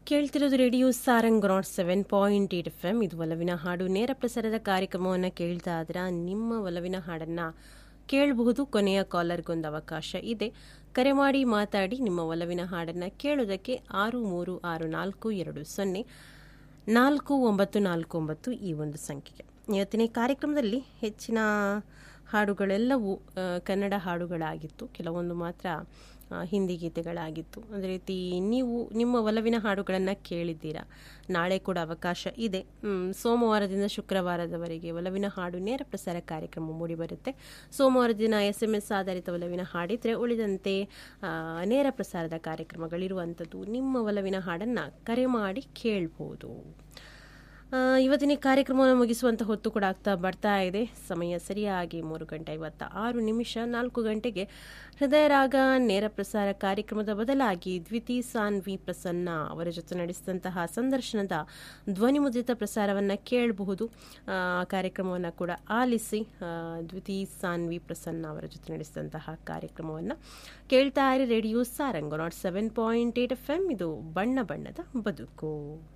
ಕೇಳ್ತಿರೋದು radio Sarang naught seven point eight F M ಇದು ಒಲವಿನ ಹಾಡು ನೇರ ಪ್ರಸಾರದ ಕಾರ್ಯಕ್ರಮವನ್ನು ಕೇಳ್ತಾ ಇದ್ರೆ ನಿಮ್ಮ ಒಲವಿನ ಹಾಡನ್ನು ಕೇಳಬಹುದು ಕೊನೆಯ ಕಾಲರ್ಗೊಂದು ಅವಕಾಶ ಇದೆ ಕರೆ ಮಾಡಿ ಮಾತಾಡಿ ನಿಮ್ಮ ಒಲವಿನ ಹಾಡನ್ನು ಕೇಳೋದಕ್ಕೆ ಆರು ಮೂರು ಆರು ನಾಲ್ಕು ಎರಡು ಸೊನ್ನೆ ನಾಲ್ಕು ಒಂಬತ್ತು ನಾಲ್ಕು ಒಂಬತ್ತು ಈ ಒಂದು ಸಂಖ್ಯೆಗೆ ಇವತ್ತಿನ ಈ ಕಾರ್ಯಕ್ರಮದಲ್ಲಿ ಹೆಚ್ಚಿನ ಹಾಡುಗಳೆಲ್ಲವೂ ಆ, ಕನ್ನಡ ಹಾಡುಗಳಾಗಿತ್ತು ಕೆಲವೊಂದು ಮಾತ್ರ ಆ, ಹಿಂದಿ ಗೀತೆಗಳಾಗಿತ್ತು ಅದೇ ರೀತಿ ನೀವು ನಿಮ್ಮ ಒಲವಿನ ಹಾಡುಗಳನ್ನು ಕೇಳಿದ್ದೀರಾ ನಾಳೆ ಕೂಡ ಅವಕಾಶ ಇದೆ ಮ್, ಸೋಮವಾರದಿಂದ ಶುಕ್ರವಾರದವರೆಗೆ ಒಲವಿನ ಹಾಡು ನೇರ ಪ್ರಸಾರ ಕಾರ್ಯಕ್ರಮ ಮೂಡಿಬರುತ್ತೆ ಸೋಮವಾರ ದಿನ ಎಸ್ ಎಂ ಎಸ್ ಆಧಾರಿತ ಒಲವಿನ ಹಾಡಿದ್ರೆ ಉಳಿದಂತೆ ಆ, ನೇರ ಪ್ರಸಾರದ ಕಾರ್ಯಕ್ರಮಗಳಿರುವಂಥದ್ದು ನಿಮ್ಮ ಒಲವಿನ ಹಾಡನ್ನು ಕರೆ ಮಾಡಿ ಕೇಳ್ಬೋದು ಆ, ಇವತ್ತಿನ ಈ ಕಾರ್ಯಕ್ರಮವನ್ನು ಮುಗಿಸುವಂತ ಹೊತ್ತು ಕೂಡ ಆಗ್ತಾ ಬರ್ತಾ ಇದೆ ಸಮಯ ಸರಿಯಾಗಿ ಮೂರು ಗಂಟೆ ಐವತ್ತ ಆರು ನಿಮಿಷ ನಾಲ್ಕು ಗಂಟೆಗೆ ಹೃದಯ ರಾಗ ನೇರ ಪ್ರಸಾರ ಕಾರ್ಯಕ್ರಮದ ಬದಲಾಗಿ ದ್ವಿತಿ ಸಾನ್ವಿ ಪ್ರಸನ್ನ ಅವರ ಜೊತೆ ನಡೆಸಿದಂತಹ ಸಂದರ್ಶನದ ಧ್ವನಿಮುದ್ರಿತ ಪ್ರಸಾರವನ್ನು ಕೇಳಬಹುದು ಆ ಕಾರ್ಯಕ್ರಮವನ್ನು ಕೂಡ ಆಲಿಸಿ ಆ, ದ್ವಿತಿ ಸಾನ್ವಿ ಪ್ರಸನ್ನ ಅವರ ಜೊತೆ ನಡೆಸಿದಂತಹ ಕಾರ್ಯಕ್ರಮವನ್ನು ಕೇಳ್ತಾ ಇರಿ radio Sarang naught seven point eight F M ಇದು ಬಣ್ಣ ಬಣ್ಣದ ಬದುಕು